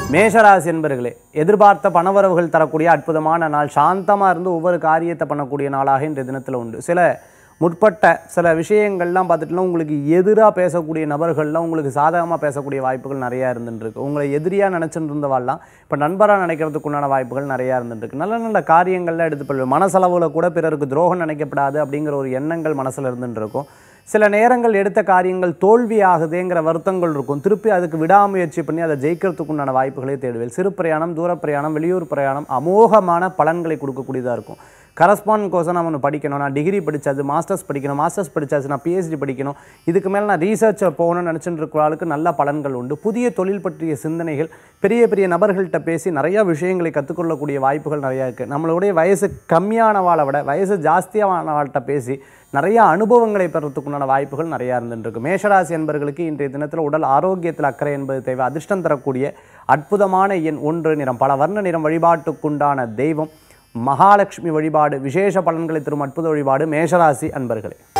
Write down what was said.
மேஷராசி என்பர்களே எதிர்பார்த்த பணவரவுகள் தரக்கூடிய அற்புதமான நாள் சாந்தமாக இருந்து ஒவ்வொரு காரியத்தை பண்ணக்கூடிய நாளாக இன்றைய தினத்தில் உண்டு சில முற்பட்ட சில விஷயங்கள்லாம் பார்த்துட்டுனா உங்களுக்கு எதிராக பேசக்கூடிய நபர்கள்லாம் உங்களுக்கு சாதகமாக பேசக்கூடிய வாய்ப்புகள் நிறையா இருந்துருக்கு உங்களை எதிரியாக நினச்சிட்டு இருந்தவாள்லாம் இப்போ நண்பராக நினைக்கிறதுக்கு உண்டான வாய்ப்புகள் நிறையா இருந்துருக்கு நல்ல நல்ல காரியங்கள்லாம் எடுத்து போய் மனசளவில் கூட பிறருக்கு துரோகம் நினைக்கப்படாது அப்படிங்கிற ஒரு எண்ணங்கள் மனசில் இருந்துட்டு இருக்கும் சில நேரங்கள் எடுத்த காரியங்கள் தோல்வி ஆகுதேங்கிற வருத்தங்கள் இருக்கும் திருப்பி அதுக்கு விடாமுயற்சி பண்ணி அதை ஜெயிக்கிறதுக்கு உண்டான வாய்ப்புகளை தேடுவேன் சிறு பிரயாணம் தூர பிரயாணம் வெளியூர் பிரயாணம் அமோகமான பலன்களை கொடுக்கக்கூடியதாக இருக்கும் கரஸ்பாண்ட் கோர்ஸை நான் ஒன்று படிக்கணும் நான் டிகிரி படிச்சாச்சு மாஸ்டர்ஸ் படிக்கணும் மாஸ்டர்ஸ் படிச்சாச்சு நான் பிஹெச்டி படிக்கணும் இதுக்கு மேலே நான் ரீசர்ச்சை போகணும்னு நினச்சிட்டு இருக்கிற ஆளுக்கு நல்ல பலன்கள் உண்டு புதிய தொழில் பற்றிய சிந்தனைகள் பெரிய பெரிய நபர்கள்ட்ட பேசி நிறைய விஷயங்களை கற்றுக்கொள்ளக்கூடிய வாய்ப்புகள் நிறையா இருக்குது நம்மளுடைய வயசு கம்மியானவாளை விட வயசு ஜாஸ்தியானவாள்கிட்ட பேசி நிறைய அனுபவங்களை பெறத்துக்குண்டான வாய்ப்புகள் நிறையா இருந்துருக்கு மேஷராசி என்பவர்களுக்கு இன்றைய தினத்தில் உடல் ஆரோக்கியத்தில் அக்கறை என்பது தேவை அதிர்ஷ்டம் தரக்கூடிய அற்புதமான எண் ஒன்று நிறம் பல வர்ண நிறம் வழிபாட்டுக்குண்டான தெய்வம் மகாலட்சுமி வழிபாடு விசேஷ பலன்களை தரும் அற்புத வழிபாடு மேஷராசி அன்பர்களே